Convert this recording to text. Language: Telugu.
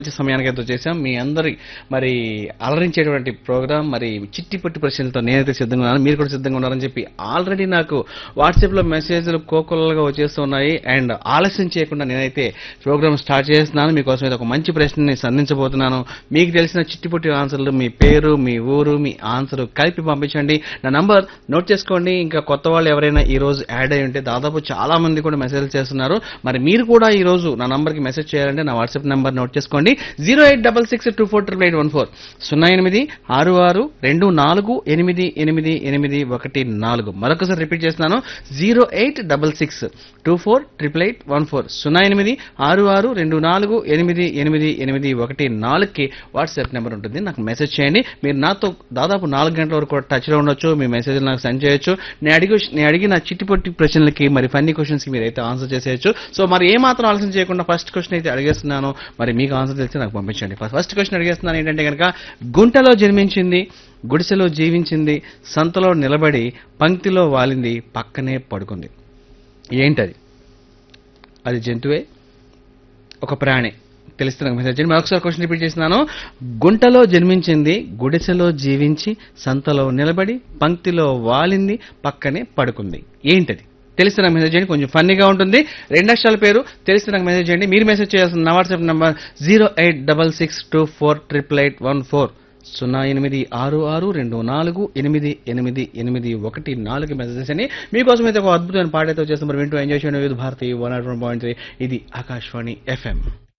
మంచి సమయానికి అయితే వచ్చేసాం మీ అందరి మరి అలరించేటువంటి ప్రోగ్రామ్ మరి చిట్టి పొట్టి ప్రశ్నలతో నేనైతే సిద్ధంగా ఉన్నాను మీరు కూడా సిద్ధంగా ఉన్నారని చెప్పి ఆల్రెడీ నాకు వాట్సాప్లో మెసేజ్లు కోకొల్లగా వచ్చేస్తున్నాయి అండ్ ఆలస్యం చేయకుండా నేనైతే ప్రోగ్రామ్ స్టార్ట్ చేస్తున్నాను మీకోసం అయితే ఒక మంచి ప్రశ్నని సంధించబోతున్నాను మీకు తెలిసిన చిట్టి పొట్టి ఆన్సర్లు మీ పేరు మీ ఊరు మీ ఆన్సర్ కలిపి పంపించండి నా నంబర్ నోట్ చేసుకోండి ఇంకా కొత్త వాళ్ళు ఎవరైనా ఈ రోజు యాడ్ అయి ఉంటే దాదాపు చాలా మంది కూడా మెసేజ్ చేస్తున్నారు మరి మీరు కూడా ఈ రోజు నా నంబర్కి మెసేజ్ చేయాలంటే నా వాట్సాప్ నెంబర్ నోట్ చేసుకోండి zero eight double six two four triple eight one four సున్నా ఎనిమిది ఆరు ఆరు రెండు నాలుగు ఎనిమిది ఎనిమిది ఎనిమిది ఒకటి నాలుగు మరొకసారి రిపీట్ చేస్తున్నాను zero eight double six two four triple eight one four సున్నా ఎనిమిది ఆరు ఆరు రెండు నాలుగు ఎనిమిది ఎనిమిది ఎనిమిది ఒకటి నాలుగుకి వాట్సాప్ నెంబర్ ఉంటుంది నాకు మెసేజ్ చేయండి మీరు నాతో దాదాపు నాలుగు గంటల వరకు కూడా టచ్లో ఉండొచ్చు మీ మెసేజ్ నాకు సెండ్ చేయొచ్చు నేను అడిగి నేను అడిగిన చిట్టి పొట్టి ప్రశ్నలకి మరి ఫన్నీ క్వశ్చన్స్కి మీరు అయితే ఆన్సర్ చేసేయచ్చు సో మరి ఏ మాత్రం ఆలస్యం చేయకుండా ఫస్ట్ క్వశ్చన్ అయితే అడిగేస్తున్నాను మరి మీకు ఆన్సర్ తెలిసి నాకు పంపించండి ఫస్ట్ క్వశ్చన్ అడిగేస్తున్నాను ఏంటంటే కనుక గుంటలో జన్మించింది గుడిసెలో జీవించింది సంతలో నిలబడి పంక్తిలో వాలింది పక్కనే పడుకుంది ఏంటది అది జంతువే ఒక ప్రాణి తెలిస్తే నాకు మెసేజ్ చేయండి మరొకసారి క్వశ్చన్ రిపీట్ చేస్తున్నాను గుంటలో జన్మించింది గుడిసెలో జీవించి సంతలో నిలబడి పంక్తిలో వాలింది పక్కనే పడుకుంది ఏంటది తెలిస్తే నాకు మెసేజ్ చేయండి కొంచెం ఫన్నీగా ఉంటుంది రెండు అక్షరాల పేరు తెలిస్తే నాకు మెసేజ్ చేయండి మీరు మెసేజ్ చేయాల్సిన నా WhatsApp number zero eight double six two four triple eight one four సున్నా ఎనిమిది ఆరు ఆరు రెండు నాలుగు ఎనిమిది ఎనిమిది ఎనిమిది ఒకటి నాలుగు మెసేజెస్ అని మీకోసం అయితే ఒక అద్భుతమైన పాట అయితే వచ్చేస్తాం మరి వింటూ ఎంజాయ్ చేయండి వివిధ భారతి వన్ పాయింట్ త్రీ ఇది ఆకాశవాణి ఎఫ్ఎం